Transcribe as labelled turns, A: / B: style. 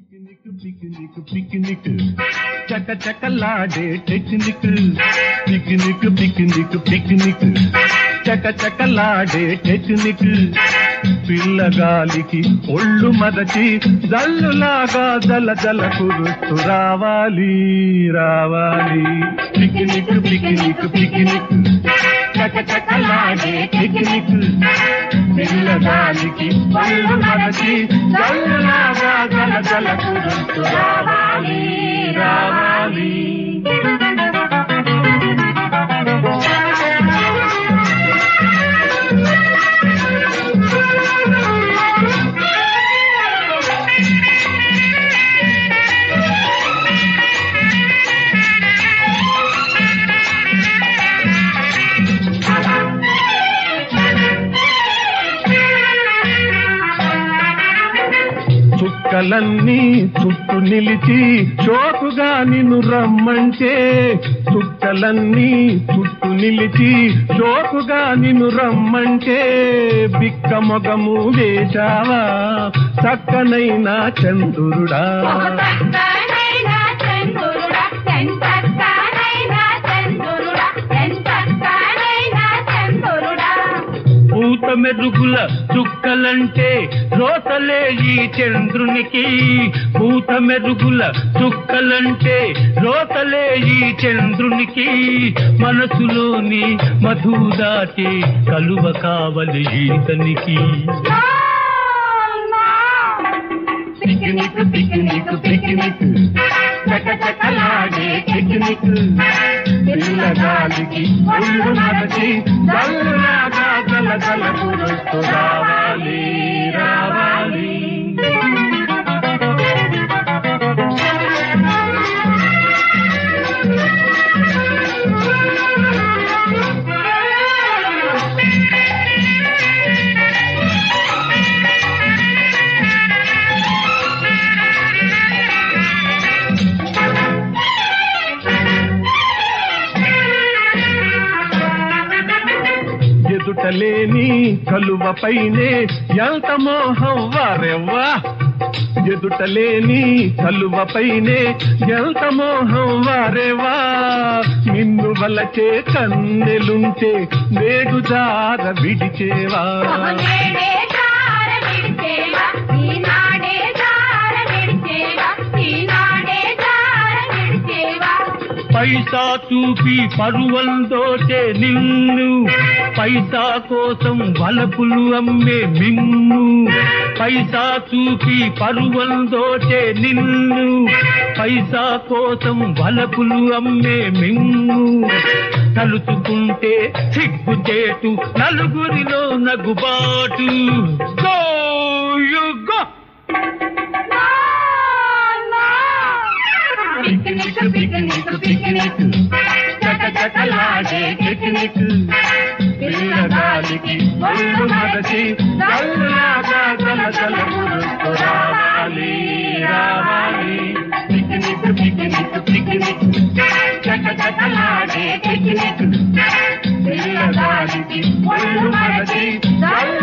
A: Picnic picnic picnic చక చకలాడే technique picnic picnic picnic చక చకలాడే టెక్నిక్ పిల్లగాలికి ఒళ్ళు మదచి జల్లులాగా జల జల కురుస్తూ రావాలి రావాలి పిక్నిక్ పిక్నిక్ పిక్నిక్ చక చకలాడే టెక్నిక్ పిల్లగాలికి ఒళ్ళు మదచి జల్లులాగా జల జల కురుస్తూ రావాలి రావాలి చుక్కలన్నీ చుట్టూ నిలిచి చోకుగా నిన్ను రమ్మంటే చుక్కలన్నీ చుట్టూ నిలిచి చోకుగా నిన్ను రమ్మంటే బిక్క మొగము వేశావా చక్కనైన చంద్రుడా
B: ఎంతక్కనైనా చంద్రుడా, ఎంతక్కనైనా చంద్రుడా, ఎంతక్కనైనా చంద్రుడా.
A: పూత మెరుగుల చుక్కలంటే రోతలే ఈ చంద్రునికి పూత మెరుగుల చుక్కలంటే రోతలే ఈ చంద్రునికి మనసులోని మధు దాటి కలువ కావలి ఈతనికి
B: నా, నా.
A: పిక్నిక్ పిక్నిక్ పిక్నిక్ చక చకలాడే పిక్నిక్ పిల్లగాలికి ఒళ్ళు మరచి చల్లగా జల జల కురుస్తూ రావాలి రావాలి ఎదుటలేని కలువపైనే ఎంత మోహం వారెవ్వా ఎదుటలేని కలువపైనే ఎంత మోహం వారేవా నిన్ను వలచే కన్నెలుంటే నేడు జార విడిచేవా
B: నేడే జార విడిచేవా, ఈనాడే జార విడిచేవా, ఈనాడే జార విడిచేవా.
A: పైసా చూపి పరువం దోచే నిన్ను పైసా కోసం వలపులు అమ్మే మిమ్ము పైసా చూపి పరువం దోచే నిన్ను పైసా కోసం వలపులు అమ్మే మిమ్ము తలుచుకుంటే సిగ్గుచేటు నలుగురిలో నగుబాటు గో యు గో
B: నా, నా.
A: పిక్నిక్ పిక్నిక్ పిక్నిక్ చక చకలాడే పిక్నిక్ పిల్లగాలికి ఒళ్ళు మరచి చల్లగా జల జల కురుస్తూ రావాలి రావాలి పిక్నిక్ పిక్నిక్ పిక్నిక్ చక చకలాడే పిక్నిక్ పిల్లగాలికి ఒళ్ళు మరచి చల్ల